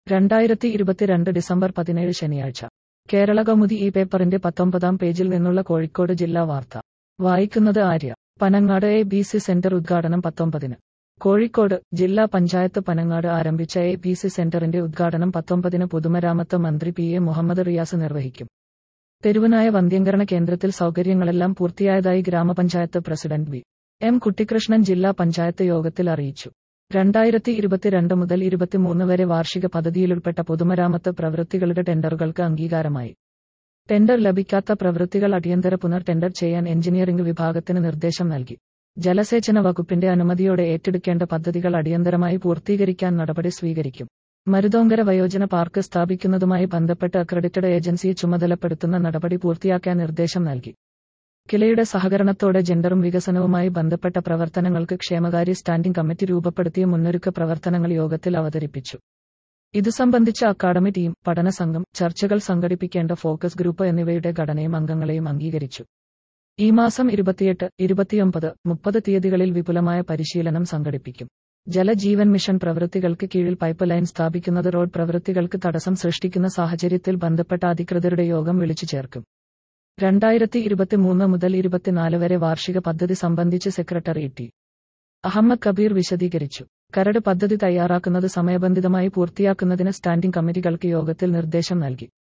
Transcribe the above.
രണ്ടായിരത്തി ഇരുപത്തിരണ്ട് ഡിസംബർ പതിനേഴ് ശനിയാഴ്ച കേരള കൗമുദി ഈ പേപ്പറിന്റെ പത്തൊമ്പതാം പേജിൽ നിന്നുള്ള കോഴിക്കോട് ജില്ലാ വാർത്ത വായിക്കുന്നത് Arya Panangad A B C centre ഉദ്ഘാടനം പത്തൊമ്പതിന് കോഴിക്കോട് ജില്ലാ പഞ്ചായത്ത് പനങ്ങാട് ആരംഭിച്ച എ ബി സി സെന്ററിന്റെ ഉദ്ഘാടനം പത്തൊമ്പതിന് പൊതുമരാമത്ത് മന്ത്രി പി എ മുഹമ്മദ് റിയാസ് നിർവഹിക്കും തെരുവനായ വന്ധ്യംകരണ കേന്ദ്രത്തിൽ സൗകര്യങ്ങളെല്ലാം പൂർത്തിയായതായി ഗ്രാമപഞ്ചായത്ത് പ്രസിഡന്റ് വി എം കുട്ടിക്കൃഷ്ണൻ ജില്ലാ പഞ്ചായത്ത് യോഗത്തിൽ അറിയിച്ചു രണ്ടായിരത്തി ഇരുപത്തിരണ്ട് മുതൽ ഇരുപത്തിമൂന്ന് വരെ വാർഷിക പദ്ധതിയിലുൾപ്പെട്ട പൊതുമരാമത്ത് പ്രവൃത്തികളുടെ ടെൻഡറുകൾക്ക് അംഗീകാരമായി ടെൻഡർ ലഭിക്കാത്ത പ്രവൃത്തികൾ അടിയന്തര പുനർ ടെൻഡർ ചെയ്യാൻ എഞ്ചിനീയറിംഗ് വിഭാഗത്തിന് നിർദ്ദേശം നൽകി ജലസേചന വകുപ്പിന്റെ അനുമതിയോടെ ഏറ്റെടുക്കേണ്ട പദ്ധതികൾ അടിയന്തരമായി പൂർത്തീകരിക്കാൻ നടപടി സ്വീകരിക്കും മരുതോങ്കര വയോജന പാർക്ക് സ്ഥാപിക്കുന്നതുമായി ബന്ധപ്പെട്ട് അക്രഡിറ്റഡ് ഏജൻസിയെ ചുമതലപ്പെടുത്തുന്ന നടപടി പൂർത്തിയാക്കാൻ നിർദ്ദേശം നൽകി കിലയുടെ സഹകരണത്തോടെ ജെൻഡറും വികസനവുമായി ബന്ധപ്പെട്ട പ്രവർത്തനങ്ങൾക്ക് ക്ഷേമകാര്യ സ്റ്റാൻഡിംഗ് കമ്മിറ്റി രൂപപ്പെടുത്തിയ മുന്നൊരുക്ക പ്രവർത്തനങ്ങൾ യോഗത്തിൽ അവതരിപ്പിച്ചു ഇതു സംബന്ധിച്ച അക്കാദമി ടീം പഠന സംഘം ചർച്ചകൾ സംഘടിപ്പിക്കേണ്ട ഫോക്കസ് ഗ്രൂപ്പ് എന്നിവയുടെ ഘടനയും അംഗങ്ങളെയും അംഗീകരിച്ചു ഈ മാസം ഇരുപത്തിയെട്ട് ഇരുപത്തിയൊമ്പത് മുപ്പത് തീയതികളിൽ വിപുലമായ പരിശീലനം സംഘടിപ്പിക്കും ജലജീവൻ മിഷൻ പ്രവൃത്തികൾക്ക് കീഴിൽ പൈപ്പ് ലൈൻ സ്ഥാപിക്കുന്നത് റോഡ് പ്രവൃത്തികൾക്ക് തടസ്സം സൃഷ്ടിക്കുന്ന സാഹചര്യത്തിൽ ബന്ധപ്പെട്ട അധികൃതരുടെ യോഗം വിളിച്ചു ചേർക്കും രണ്ടായിരത്തി ഇരുപത്തിമൂന്ന് മുതൽ ഇരുപത്തിനാല് വരെ വാർഷിക പദ്ധതി സംബന്ധിച്ച് സെക്രട്ടറി ടി അഹമ്മദ് കബീർ വിശദീകരിച്ചു കരട് പദ്ധതി തയ്യാറാക്കുന്നത് സമയബന്ധിതമായി പൂർത്തിയാക്കുന്നതിന് സ്റ്റാൻഡിംഗ് കമ്മിറ്റികൾക്ക് യോഗത്തിൽ നിർദ്ദേശം നൽകി